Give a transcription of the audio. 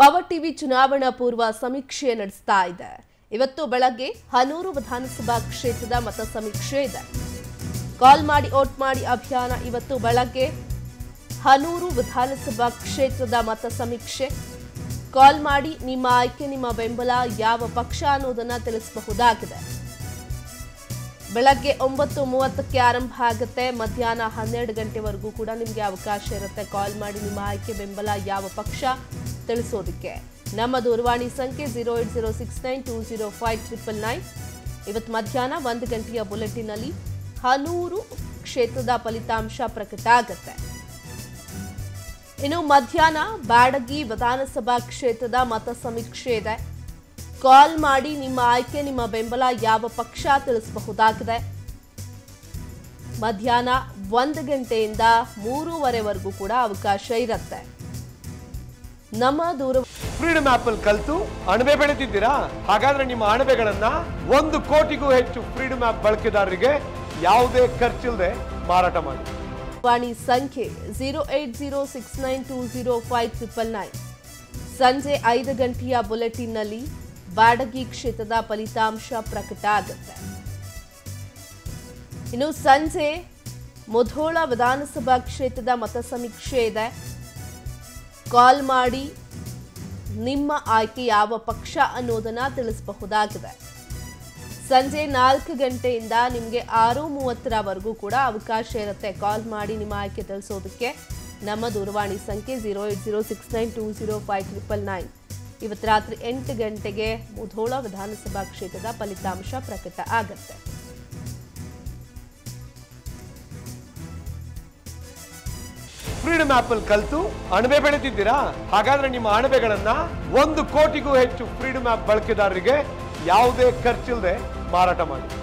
power TV ಚುನಾವಣಾ ಪೂರ್ವ ಸಮೀಕ್ಷೆ ನಡೆಸ್ತಾ ಇದೆ ಇವತ್ತು ಬೆಳಗ್ಗೆ ಹನೂರು ವಿಧಾನಸಭಾ ಕ್ಷೇತ್ರದ ಮತ ಸಮೀಕ್ಷೆ ಇದೆ ಕಾಲ್ ಮಾಡಿ ಓಟ್ ಮಾಡಿ ಅಭಿಯಾನ ಇವತ್ತು ಬೆಳಗ್ಗೆ ಹನೂರು ವಿಧಾನಸಭಾ ಕ್ಷೇತ್ರದ ಮತ ಸಮೀಕ್ಷೆ ಕಾಲ್ ಮಾಡಿ ನಿಮ್ಮ ಆಯ್ಕೆ ನಿಮ್ಮ ಬೆಂಬಲ ಯಾವ ಪಕ್ಷ ಅನ್ನೋದನ್ನ ತಿಳಿಸಬಹುದಾಗಿದೆ ಬೆಳಗ್ಗೆ ಒಂಬತ್ತು ಮೂವತ್ತಕ್ಕೆ ಆರಂಭ ಆಗುತ್ತೆ ಮಧ್ಯಾಹ್ನ ಹನ್ನೆರಡು ಗಂಟೆವರೆಗೂ ಕೂಡ ನಿಮಗೆ ಅವಕಾಶ ಇರುತ್ತೆ ಕಾಲ್ ಮಾಡಿ ನಿಮ್ಮ ಆಯ್ಕೆ ಬೆಂಬಲ ಯಾವ ಪಕ್ಷ ತಿಳಿಸೋದಕ್ಕೆ ನಮ್ಮ ದೂರವಾಣಿ ಸಂಖ್ಯೆ zero eight zero six nine two zero five triple nine ಇವತ್ತು ಮಧ್ಯಾಹ್ನ ಒಂದು ಗಂಟೆಯ ಬುಲೆಟಿನಲ್ಲಿ ಹನೂರು ಕ್ಷೇತ್ರದ ಫಲಿತಾಂಶ ಪ್ರಕಟ ಆಗುತ್ತೆ ಇನ್ನು ಮಧ್ಯಾಹ್ನ ಬ್ಯಾಡಗಿ ವಿಧಾನಸಭಾ ಕ್ಷೇತ್ರದ ಮತ ಸಮೀಕ್ಷೆ ಇದೆ ಕಾಲ್ ಮಾಡಿ ನಿಮ್ಮ ಆಯ್ಕೆ ನಿಮ್ಮ ಬೆಂಬಲ ಯಾವ ಪಕ್ಷ ತಿಳಿಸಬಹುದಾಗಿದೆ ಮಧ್ಯಾಹ್ನ ಒಂದು ಗಂಟೆಯಿಂದ ಮೂರುವರೆವರೆಗೂ ಕೂಡ ಅವಕಾಶ ಇರುತ್ತೆ ನಮ್ಮ ದೂರ ಫ್ರೀಡಮ್ ಆಪ್ ಅಲ್ಲಿ ಕಲ್ತು ಅಣಬೆ ಬೆಳೆತಿದ್ದೀರಾ ಹಾಗಾದ್ರೆ ನಿಮ್ಮ ಅಣಬೆಗಳನ್ನ ಒಂದು ಕೋಟಿಗೂ ಹೆಚ್ಚು ಫ್ರೀಡಮ್ ಆಪ್ ಬಳಕೆದಾರರಿಗೆ ಯಾವುದೇ ಖರ್ಚಿಲ್ಲದೆ ಮಾರಾಟ ಮಾಡಿ ವಾಣಿ ಸಂಖ್ಯೆ zero eight zero six nine two zero five triple nine ಸಂಜೆ ಐದು ಗಂಟೆಯ ಬುಲೆಟಿನ್ನಲ್ಲಿ ಬಾಡಗಿ ಕ್ಷೇತ್ರದ ಫಲಿತಾಂಶ ಪ್ರಕಟ ಆಗುತ್ತೆ ಇನ್ನು ಸಂಜೆ ಮುಧೋಳ ವಿಧಾನಸಭಾ ಕ್ಷೇತ್ರದ ಮತ ಸಮೀಕ್ಷೆ ಇದೆ ಕಾಲ್ ಮಾಡಿ ನಿಮ್ಮ ಆಯ್ಕೆ ಯಾವ ಪಕ್ಷ ಅನ್ನೋದನ್ನ ತಿಳಿಸಬಹುದಾಗಿದೆ ಸಂಜೆ ನಾಲ್ಕು ಗಂಟೆಯಿಂದ ನಿಮಗೆ ಆರು ಮೂವತ್ತರವರೆಗೂ ಕೂಡ ಅವಕಾಶ ಇರುತ್ತೆ ಕಾಲ್ ಮಾಡಿ ನಿಮ್ಮ ಆಯ್ಕೆ ತಿಳಿಸೋದಕ್ಕೆ ನಮ್ಮ ದೂರವಾಣಿ ಸಂಖ್ಯೆ zero eight zero six nine two zero five triple nine ಇವತ್ತು ರಾತ್ರಿ ಎಂಟು ಗಂಟೆಗೆ ಮುಧೋಳ ವಿಧಾನಸಭಾ ಕ್ಷೇತ್ರದ ಫಲಿತಾಂಶ ಪ್ರಕಟ ಆಗತ್ತೆ ಫ್ರೀಡಮ್ ಆಪ್ ಅಲ್ಲಿ ಕಲ್ತು ಅಣಬೆ ಬೆಳೆತಿದ್ದೀರಾ ಹಾಗಾದ್ರೆ ನಿಮ್ಮ ಅಣಬೆಗಳನ್ನ ಒಂದು ಕೋಟಿಗೂ ಹೆಚ್ಚು ಫ್ರೀಡಮ್ ಆಪ್ ಬಳಕೆದಾರರಿಗೆ ಯಾವುದೇ ಖರ್ಚಿಲ್ಲದೆ ಮಾರಾಟ ಮಾಡಿ